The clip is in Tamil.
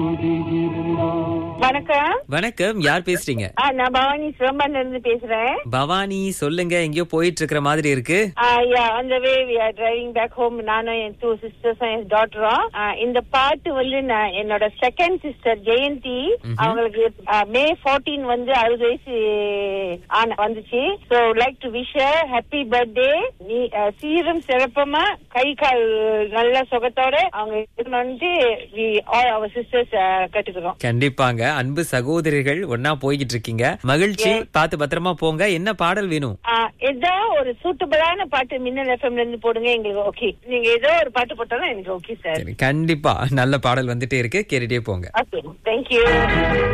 வணக்கம் வணக்கம் யார் பேசுறீங்க ஆ, நான் பவானி சிவம்பன்ல இருந்து பேசுறேன் பவானி சொல்லுங்க எங்கேயோ போயிட்டு இருக்கிற மாதிரி இருக்கு அந்த way we are driving back home நானும் என் டூ சிஸ்டர்ஸும் என் டாட்டரும் இந்த பாட்டு வந்து நான் என்னோட செகண்ட் சிஸ்டர் ஜெயந்தி அவங்களுக்கு மே 14 வந்து அறுபது வயசு ஆன வந்துச்சு so like to wish happy birthday நீ ஆ, சீரும் சிறப்பமா கை கால் நல்ல சுகத்தோட அவங்க இருக்கணும்னு வி ஆல் அவர் சிஸ்டர்ஸ் கட்டுக்கிறோம் கண்டிப்பாங்க அன்பு சகோதரிகள் ஒன்னா போய்கிட்டு இருக்கீங்க மகிழ்ச்சி பார்த்து பத்திரமா போங்க என்ன பாடல் வேணும் ஆ, ஏதோ ஒரு சூட்டபிளான பாட்டு மின்னல் எஃப்எம்ல இருந்து போடுங்க எங்களுக்கு ஓகே நீங்க ஏதோ ஒரு பாட்டு போட்டாலும் எனக்கு ஓகே சார் சரி கண்டிப்பா நல்ல பாடல் வந்துட்டே இருக்கு கேட்டுட்டே போங்க ஓகே தேங்க்யூ